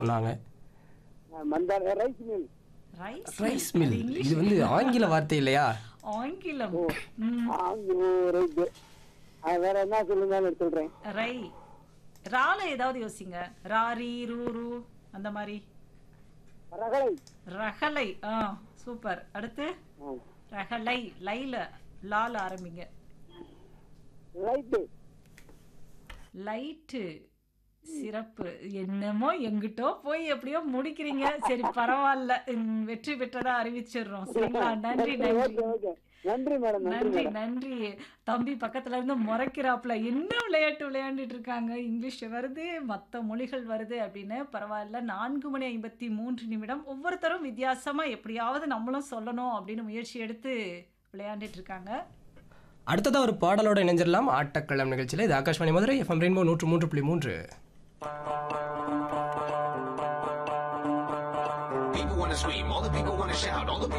சொன்னாங்க Mandhara rice mill rice rice mill இது வந்து ஆங்கில வார்த்தை இல்லையா ஆங்கிலம் ம், ரைஸ் வேற என்ன சொல்லுங்க சொல்றேன் ரை ரால ஏதாவது யோசிங்க ராரி ரூ ரூ அந்த மாதிரி ரகலை ரகலை ஆ சூப்பர் அடுத்து ஆ. ரகலை லைல லால ஆரம்பிங்க லைட்டு லைட்டு சிறப்பு என்னமோ எங்கிட்டோ போய் எப்படியோ முடிக்கிறீங்க சரி பரவாயில்ல ம், வெற்றி பெற்றதா அறிவிச்சிடுறோம் சரிங்களா நன்றி நன்றி ஓகே ஓகே நன்றி மேடம் நன்றி நன்றி மேடம் நன்றி தம்பி பக்கத்துல இருந்து முறைக்கிறாப்புல என்ன விளையாட்டு விளையாண்டுட்டு இருக்காங்க இங்கிலீஷ் வருது மற்ற மொழிகள் வருது அப்படின்னு பரவாயில்ல நான்கு மணி ஐம்பத்தி மூன்று நிமிடம் ஒவ்வொருத்தரும் வித்தியாசமா எப்படியாவது நம்மளும் சொல்லணும் அப்படின்னு முயற்சி எடுத்து விளையாண்டுட்டு இருக்காங்க அடுத்ததா ஒரு பாடலோட இணைஞ்சிடலாம் ஆட்டக்களம் நிகழ்ச்சியில் இது ஆகாஷ்வாணி மதுரை எஃப்எம் ரெயின்போ நூற்று மூன்று புள்ளி மூன்று People wanna scream, all the people wanna shout, all the people